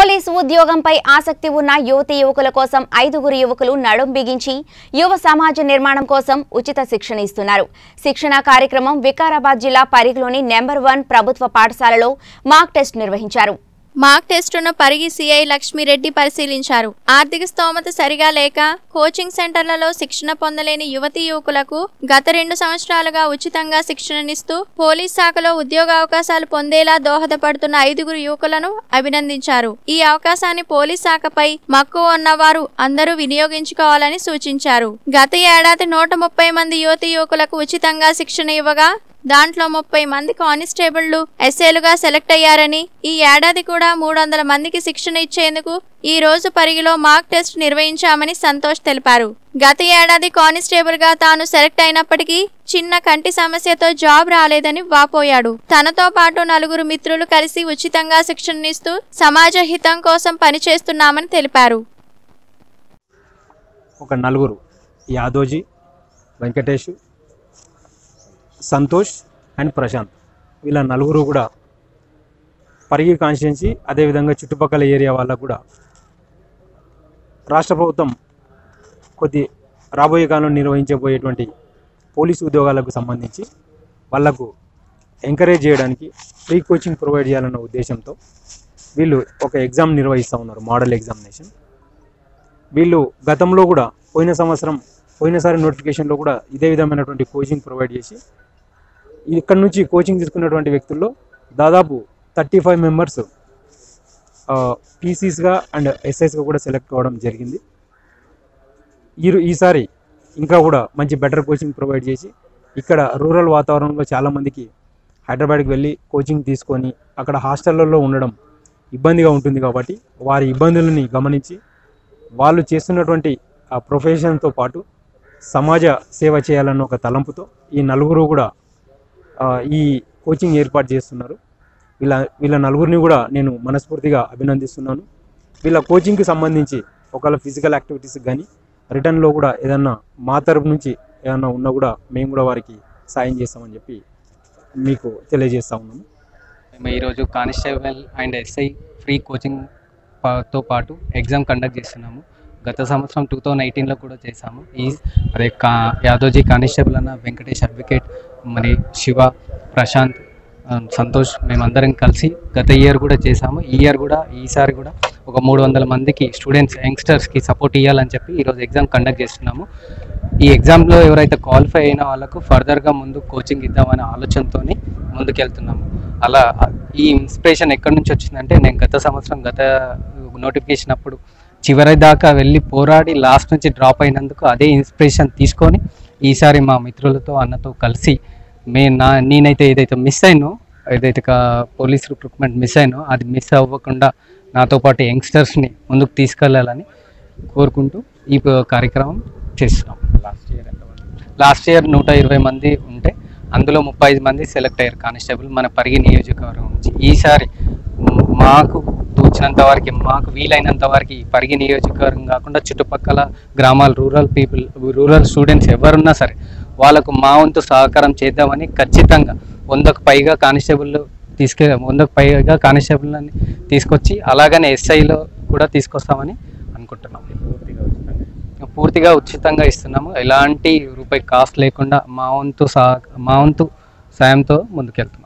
police ఉద్యోగంపై ఆసక్తి ఉన్న యువతి యువకుల కోసం ఐదుగురు యువకులు నడుం బిగించి యువ సమాజ నిర్మాణం కోసం ఉచిత శిక్షణ ఇస్తున్నారు శిక్షణ కార్యక్రమం వికారాబాద్ జిల్లా పరిగిలోని నెంబర్ వన్ ప్రభుత్వ పాఠశాలలో మాక్ టెస్ట్ నిర్వహించారు మాక్ టెస్టును పరిగి సిఐ లక్ష్మీరెడ్డి పరిశీలించారు ఆర్థిక స్తోమత సరిగా లేక కోచింగ్ సెంటర్లలో శిక్షణ పొందలేని యువతీ యువకులకు గత రెండు సంవత్సరాలుగా ఉచితంగా శిక్షణనిస్తూ పోలీస్ శాఖలో ఉద్యోగ అవకాశాలు పొందేలా దోహదపడుతున్న ఐదుగురు యువకులను అభినందించారు ఈ అవకాశాన్ని పోలీస్ శాఖపై మక్కువ ఉన్నవారు అందరూ వినియోగించుకోవాలని సూచించారు గత ఏడాది నూట ముప్పై మంది యువతీ యువకులకు ఉచితంగా శిక్షణ ఇవ్వగా దాంట్లో ముప్పై మంది కానిస్టేబుళ్లు ఎస్ఏలుగా సెలెక్ట్ అయ్యారని ఈ ఏడాది కూడా మూడు వందల మందికి శిక్షణ ఇచ్చేందుకు ఈ రోజు పరిగిలో మాక్ టెస్ట్ నిర్వహించామని సంతోష్ తెలిపారు గత ఏడాది కానిస్టేబుల్ గా తాను సెలెక్ట్ అయినప్పటికీ చిన్న కంటి సమస్యతో జాబ్ రాలేదని వాపోయాడు తనతో పాటు నలుగురు మిత్రులు కలిసి ఉచితంగా శిక్షణనిస్తూ సమాజ హితం కోసం పనిచేస్తున్నామని తెలిపారు ఒక నలుగురు యాదోజీ వెంకటేష్ సంతోష్ అండ్ ప్రశాంత్ వీళ్ళ నలుగురు కూడా పరిగి కాన్స్టిట్యున్సీ అదేవిధంగా చుట్టుపక్కల ఏరియా వాళ్ళకు కూడా రాష్ట్ర ప్రభుత్వం కొద్ది రాబోయే కాలంలో నిర్వహించబోయేటువంటి పోలీసు ఉద్యోగాలకు సంబంధించి వాళ్లకు ఎంకరేజ్ చేయడానికి ఫ్రీ కోచింగ్ ప్రొవైడ్ చేయాలన్న ఉద్దేశంతో వీళ్ళు ఒక ఎగ్జామ్ నిర్వహిస్తూ ఉన్నారు మోడల్ ఎగ్జామినేషన్ వీళ్ళు గతంలో కూడా పోయిన సంవత్సరం పోయినసారి నోటిఫికేషన్లో కూడా ఇదే విధమైనటువంటి కోచింగ్ ప్రొవైడ్ చేసి ఇక్కడ నుంచి కోచింగ్ తీసుకున్నటువంటి వ్యక్తుల్లో దాదాపు థర్టీ ఫైవ్ మెంబర్స్ పీసీస్గా అండ్ ఎస్ఐస్గా కూడా సెలెక్ట్ అవ్వడం జరిగింది ఈ ఈసారి ఇంకా కూడా మంచి బెటర్ కోచింగ్ ప్రొవైడ్ చేసి ఇక్కడ రూరల్ వాతావరణంలో చాలామందికి హైదరాబాద్కి వెళ్ళి కోచింగ్ తీసుకొని అక్కడ హాస్టళ్ళల్లో ఉండడం ఇబ్బందిగా ఉంటుంది కాబట్టి వారి ఇబ్బందులని గమనించి వాళ్ళు చేస్తున్నటువంటి ఆ ప్రొఫెషన్తో పాటు సమాజ సేవ చేయాలన్న ఒక తలంపుతో ఈ నలుగురు కూడా ఆ, ఈ కోచింగ్ ఏర్పాటు చేస్తున్నారు వీళ్ళ వీళ్ళ నలుగురిని కూడా నేను మనస్ఫూర్తిగా అభినందిస్తున్నాను వీళ్ళ కోచింగ్కి సంబంధించి ఒకవేళ ఫిజికల్ యాక్టివిటీస్ కానీ రిటర్న్లో కూడా ఏదన్నా మా తరపు నుంచి ఏదన్నా ఉన్నా కూడా మేము కూడా వారికి సాయం చేస్తామని చెప్పి మీకు తెలియజేస్తా ఉన్నాము మేము ఈరోజు constable and SI free coaching పా- తో పాటు ఎగ్జామ్ కండక్ట్ చేస్తున్నాము గత సంవత్సరం టూ థౌజండ్ ఎయిటీన్లో కూడా చేశాము ఈ అదే కా యాదోజీ కానిస్టేబుల్ అన్న వెంకటేష్ అడ్వకేట్ మరి శివ ప్రశాంత్ ఆ, సంతోష్ మేమందరం కలిసి గత ఇయర్ కూడా చేశాము ఈ ఇయర్ కూడా ఈసారి కూడా ఒక మూడు వందల మందికి స్టూడెంట్స్ యంగ్స్టర్స్కి సపోర్ట్ ఇవ్వాలని చెప్పి ఈరోజు ఎగ్జామ్ కండక్ట్ చేస్తున్నాము ఈ ఎగ్జామ్లో ఎవరైతే క్వాలిఫై అయిన వాళ్ళకు ఫర్దర్గా ముందు కోచింగ్ ఇద్దామనే ఆలోచనతోని ముందుకెళ్తున్నాము అలా ఈ ఇన్స్పిరేషన్ ఎక్కడి నుంచి వచ్చిందంటే నేను గత సంవత్సరం గత నోటిఫికేషన్ అప్పుడు చివరి దాకా వెళ్ళి పోరాడి లాస్ట్ నుంచి డ్రాప్ అయినందుకు అదే ఇన్స్పిరేషన్ తీసుకొని ఈసారి మా మిత్రులతో అన్నతో కలిసి మే నా నేనైతే ఏదైతే మిస్ అయినో ఏదైతే కా- పోలీస్ రిక్రూట్మెంట్ మిస్ అయినో అది మిస్ అవ్వకుండా నాతో పాటు యంగ్స్టర్స్ని ముందుకు తీసుకెళ్ళాలని కోరుకుంటూ ఈ ప- కార్యక్రమం చేస్తున్నాం లాస్ట్ ఇయర్ లాస్ట్ ఇయర్ నూట ఇరవై మంది ఉంటే అందులో ముప్పై ఐదు మంది సెలెక్ట్ అయ్యారు కానిస్టేబుల్ మన పరిగి నియోజకవర్గం నుంచి ఈసారి మ్, మాకు తోచినంత వరకు మాకు వీలైనంత వరకు ఈ పరిగి నియోజకవర్గం కాకుండా చుట్టుపక్కల గ్రామాలు రూరల్ పీపుల్ రూరల్ స్టూడెంట్స్ ఎవరున్నా సరే వాళ్ళకు మా వంతు సహకారం చేద్దామని ఖచ్చితంగా వందకు పైగా కానిస్టేబుల్ తీసుకె వందకు పైగా కానిస్టేబుల్ని తీసుకొచ్చి అలాగనే ఎస్ఐలో కూడా తీసుకొస్తామని అనుకుంటున్నాం పూర్తిగా ఉచితంగా ఇస్తున్నాము ఎలాంటి రూపాయి కాస్ట్ లేకుండా మా వంతు సహ మా వంతు సాయంతో ముందుకెళ్తున్నాం